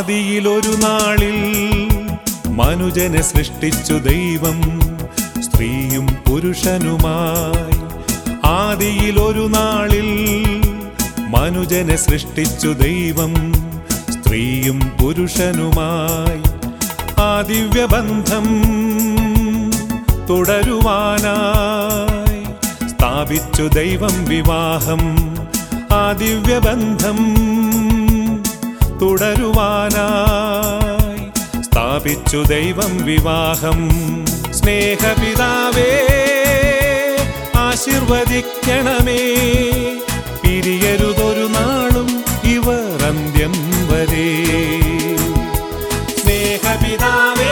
ആദിയിലൊരു നാളിൽ മനുജനെ സൃഷ്ടിച്ചു ദൈവം സ്ത്രീയും പുരുഷനുമായി ആദിയിലൊരു നാളിൽ മനുജനെ സൃഷ്ടിച്ചു ദൈവം സ്ത്രീയും പുരുഷനുമായി ആ ദിവ്യബന്ധം തുടരുവാനായി സ്ഥാപിച്ചു ദൈവം വിവാഹം ആ ദിവ്യബന്ധം തുടരുവാനായി സ്ഥാപിച്ചു ദൈവം വിവാഹം സ്നേഹപിതാവേ ആശീർവദിക്കണമേ പിരിയരുതൊരു നാളും ഇവർ അന്ത്യം വരെ സ്നേഹപിതാവേ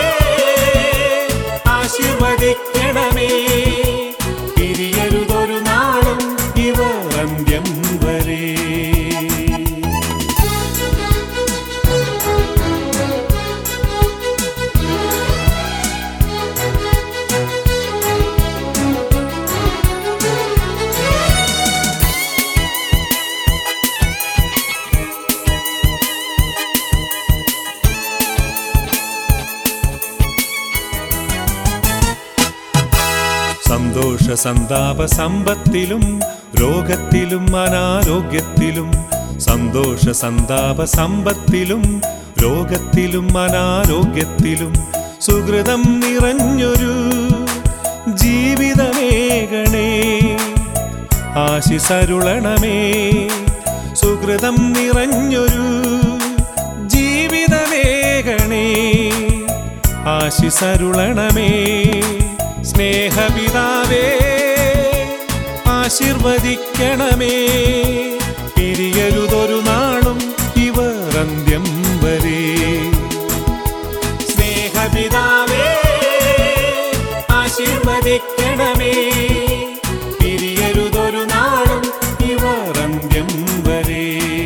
ആശീർവദിക്കണമേ പിരിയരുതൊരു നാളും ഇവർ അന്ത്യം വരെ സന്തോഷ സന്താപ സമ്പത്തിലും രോഗത്തിലും അനാരോഗ്യത്തിലും സന്തോഷ സന്താപ സമ്പത്തിലും രോഗത്തിലും അനാരോഗ്യത്തിലും സുഹൃതം നിറഞ്ഞൊരു ജീവിതമേകണേ ആശിസരുളണമേ സുഹൃതം നിറഞ്ഞൊരു ജീവിതമേകണേ ആശിസരുളണമേ സ്നേഹപിതാവേ ആശീർവദിക്കണമേ പിരിയരുതൊരു നാളും ഇവർ അന്ത്യം വരെ സ്നേഹപിതാവേ ആശീർവദിക്കണമേ പിരിയരുതൊരു നാളും ഇവർ അന്ത്യം വരെ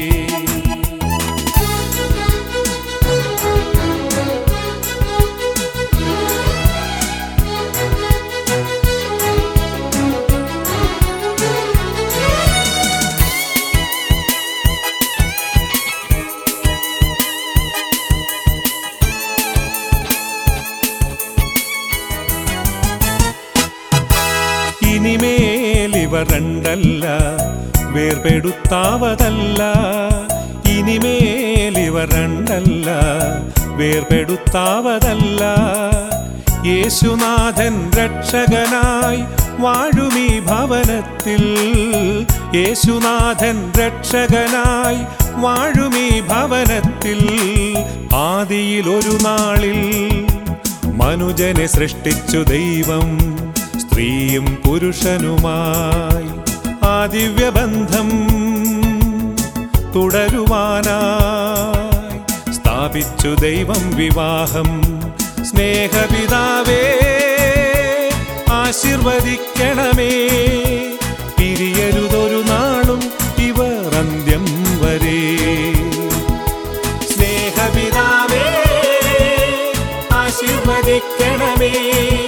ഇനിമേൽ ഇവർ രണ്ടല്ല വേർപെടുത്താവതല്ല ഇനിമേൽ ഇവർ രണ്ടല്ല വേർപെടുത്താവതല്ല യേശുനാഥൻ രക്ഷകനായി വാഴുമീ ഭവനത്തിൽ യേശുനാഥൻ രക്ഷകനായി വാഴുമീ ഭവനത്തിൽ ആദിയിൽ ഒരു നാളിൽ മനുജനെ സൃഷ്ടിച്ചു ദൈവം സ്ത്രീയും പുരുഷനുമായി ആ ദിവ്യബന്ധം തുടരുവാനായി സ്ഥാപിച്ചു ദൈവം വിവാഹം സ്നേഹപിതാവേ ആശീർവദിക്കണമേ പിരിയരുതൊരു നാളും ഇവർ അന്ത്യം വരെ സ്നേഹപിതാവേ ആശീർവദിക്കണമേ